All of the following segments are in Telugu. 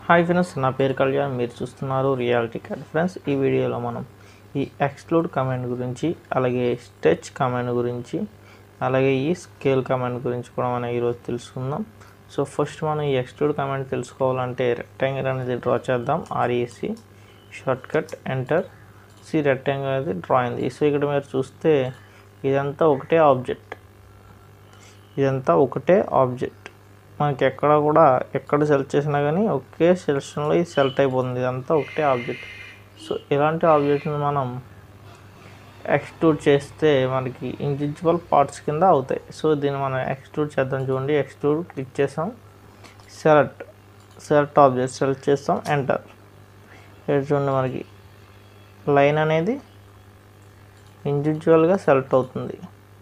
హాయ్ ఫ్రెండ్స్ నా పేరు కళ్యాణ్ మీరు చూస్తున్నారు రియాలిటీ కార్డ్ ఫ్రెండ్స్ ఈ వీడియోలో మనం ఈ ఎక్స్క్లూడ్ కమాండ్ గురించి అలాగే స్టెచ్ కమాండ్ గురించి అలాగే ఈ స్కేల్ కమాండ్ గురించి కూడా మనం ఈరోజు తెలుసుకుందాం సో ఫస్ట్ మనం ఈ ఎక్స్క్లూడ్ కమాండ్ తెలుసుకోవాలంటే రెక్టాంగిల్ అనేది డ్రా చేద్దాం REC shortcut enter C rectangle అనేది డ్రా అయింది సో ఇక్కడ మీరు చూస్తే ఇదంతా ఒకటే ఆబ్జెక్ట్ ఇదంతా ఒకటే ఆబ్జెక్ట్ మనకి ఎక్కడ కూడా ఎక్కడ సెలెక్ట్ చేసినా కానీ ఒకే సెలక్షన్లో ఇది సెలెక్ట్ అయిపోతుంది ఇదంతా ఒకటే ఆబ్జెక్ట్ సో ఇలాంటి ఆబ్జెక్ట్ని మనం ఎక్స్ట్రూడ్ చేస్తే మనకి ఇండివిజువల్ పార్ట్స్ కింద అవుతాయి సో దీన్ని మనం ఎక్స్ట్రూడ్ చేద్దాం చూడండి ఎక్స్ట్రూడ్ క్లిక్ చేసాం సెలెక్ట్ సెలెక్ట్ ఆబ్జెక్ట్ సెలెక్ట్ చేస్తాం ఎంటర్ ఇక్కడ చూడండి మనకి లైన్ అనేది ఇండివిజువల్గా సెలెక్ట్ అవుతుంది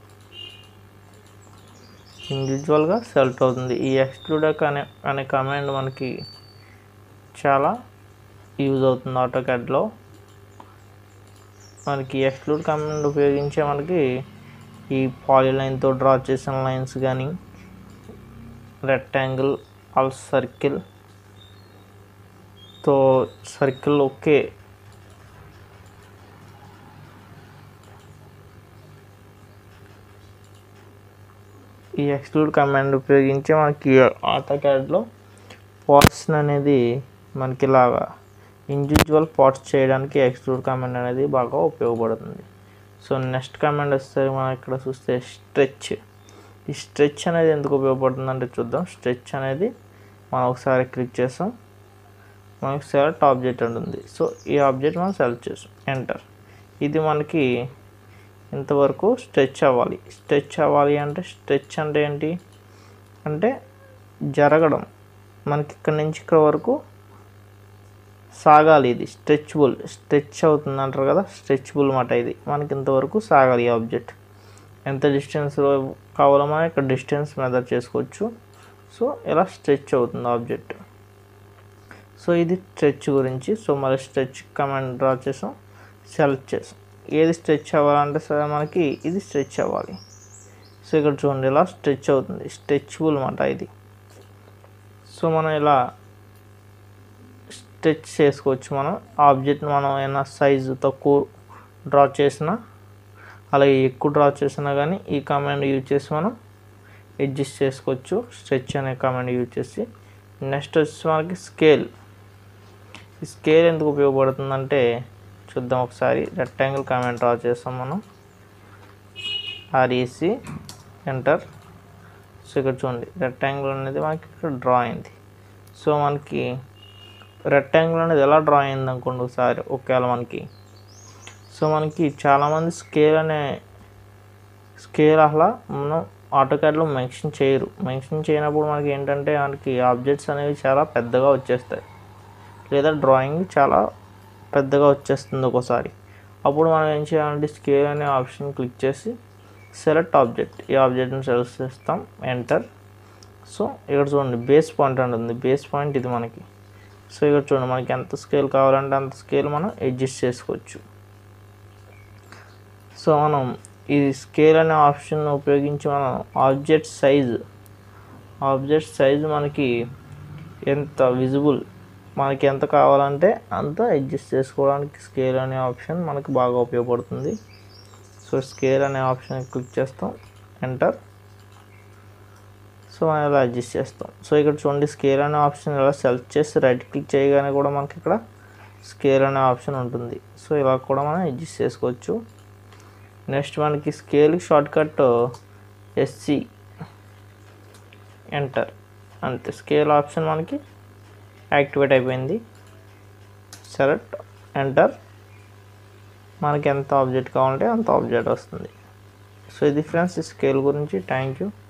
ఇండివిజువల్గా సెలెక్ట్ అవుతుంది ఈ ఎక్స్క్లూడక్ అనే అనే కమాండ్ మనకి చాలా యూజ్ అవుతుంది ఆటోకాడ్లో మనకి ఎక్స్క్లూడ్ కమాండ్ ఉపయోగించే మనకి ఈ పాలిలైన్తో డ్రా చేసిన లైన్స్ కానీ రెక్టాంగిల్ ఆల్ సర్కిల్ తో సర్కిల్ ఒకే ఈ ఎక్స్క్లూడ్ కమాండ్ ఉపయోగించి మనకి ఆటోకాడ్లో పార్ట్స్ అనేది మనకి ఇలాగా ఇండివిజువల్ పార్ట్స్ చేయడానికి ఎక్స్క్లూడ్ కమాండ్ అనేది బాగా ఉపయోగపడుతుంది సో నెక్స్ట్ కమాండ్ వస్తే మనం ఇక్కడ చూస్తే స్ట్రెచ్ ఈ స్ట్రెచ్ అనేది ఎందుకు ఉపయోగపడుతుంది అంటే చూద్దాం స్ట్రెచ్ అనేది మనం ఒకసారి క్లిక్ చేస్తాం మనకి సెలెక్ట్ ఆబ్జెక్ట్ ఉంటుంది సో ఈ ఆబ్జెక్ట్ మనం సెలెక్ట్ చేస్తాం ఎంటర్ ఇది మనకి ఇంతవరకు స్ట్రెచ్ అవ్వాలి స్ట్రెచ్ అవ్వాలి అంటే స్ట్రెచ్ అంటే ఏంటి అంటే జరగడం మనకి ఇక్కడ నుంచి ఇక్కడ వరకు సాగాలి ఇది స్ట్రెచ్బుల్ స్ట్రెచ్ అవుతుంది అంటారు కదా స్ట్రెచ్బుల్ మాట ఇది మనకి ఇంతవరకు సాగాలి ఈ ఆబ్జెక్ట్ ఎంత డిస్టెన్స్లో కావాలో మనం ఇక్కడ డిస్టెన్స్ మెజర్ చేసుకోవచ్చు సో ఇలా స్ట్రెచ్ అవుతుంది ఆబ్జెక్ట్ సో ఇది స్ట్రెచ్ గురించి సో మరి స్ట్రెచ్ కమాండ్ డ్రా చేసాం సెలెక్ట్ చేసాం ఏది స్ట్రెచ్ అవ్వాలంటే సరే మనకి ఇది స్ట్రెచ్ అవ్వాలి సో ఇక్కడ చూడండి ఇలా స్ట్రెచ్ అవుతుంది స్ట్రెచ్బుల్ అన్నమాట ఇది సో మనం ఇలా స్ట్రెచ్ చేసుకోవచ్చు మనం ఆబ్జెక్ట్ మనం ఏమైనా సైజు తక్కువ డ్రా చేసినా అలాగే ఎక్కువ డ్రా చేసినా కానీ ఈ కమాండ్ యూజ్ చేసి మనం అడ్జస్ట్ చేసుకోవచ్చు స్ట్రెచ్ అనే కమాండ్ యూజ్ చేసి నెక్స్ట్ వచ్చి మనకి స్కేల్ ఈ స్కేల్ ఎందుకు ఉపయోగపడుతుందంటే చూద్దాం ఒకసారి రెక్టాంగిల్ కమాండ్ డ్రా చేస్తాం మనం ఆర్ఈసి ఎంటర్ సో ఇక్కడ చూడండి రెక్టాంగిల్ అనేది మనకి ఇక్కడ డ్రా అయింది సో మనకి రెక్టాంగిల్ అనేది ఎలా డ్రా అయింది అనుకోండి ఒకసారి ఒకవేళ మనకి సో మనకి చాలామంది స్కేల్ అనే స్కేల్ అలా మనం ఆటోకాడ్లో మెన్షన్ చేయరు మెన్షన్ చేయనప్పుడు మనకి ఏంటంటే మనకి ఆబ్జెక్ట్స్ అనేవి చాలా పెద్దగా వచ్చేస్తాయి లేదా డ్రాయింగ్ చాలా పెద్దగా వచ్చేస్తుంది ఒక్కోసారి అప్పుడు మనం ఏం చేయాలంటే స్కేల్ అనే ఆప్షన్ క్లిక్ చేసి సెలెక్ట్ ఆబ్జెక్ట్ ఈ ఆబ్జెక్ట్ని సెలెక్ట్ చేస్తాం ఎంటర్ సో ఇక్కడ చూడండి బేస్ పాయింట్ ఉంటుంది బేస్ పాయింట్ ఇది మనకి సో ఇక్కడ చూడండి మనకి ఎంత స్కేల్ కావాలంటే అంత స్కేల్ మనం అడ్జస్ట్ చేసుకోవచ్చు సో మనం ఈ స్కేల్ అనే ఆప్షన్ ఉపయోగించి మనం ఆబ్జెక్ట్ సైజ్ ఆబ్జెక్ట్ సైజ్ మనకి ఎంత విజిబుల్ మనకి ఎంత కావాలంటే అంత అడ్జస్ట్ చేసుకోవడానికి స్కేల్ అనే ఆప్షన్ మనకి బాగా ఉపయోగపడుతుంది సో స్కేల్ అనే ఆప్షన్ క్లిక్ చేస్తాం ఎంటర్ సో మనం ఇలా అడ్జస్ట్ చేస్తాం సో ఇక్కడ చూడండి స్కేల్ అనే ఆప్షన్ ఇలా సెలెక్ట్ చేసి రైట్ క్లిక్ చేయగానే కూడా మనకి ఇక్కడ స్కేల్ అనే ఆప్షన్ ఉంటుంది సో ఇలా కూడా మనం అడ్జస్ట్ చేసుకోవచ్చు నెక్స్ట్ మనకి స్కేల్కి షార్ట్ కట్ ఎస్సి ఎంటర్ అంతే స్కేల్ ఆప్షన్ మనకి యాక్టివేట్ అయిపోయింది సెలెక్ట్ ఎంటర్ మనకి ఎంత ఆబ్జెక్ట్ కావాలంటే అంత ఆబ్జెక్ట్ వస్తుంది సో ఇది ఫ్రెండ్స్ ఈ స్కేల్ గురించి థ్యాంక్ యూ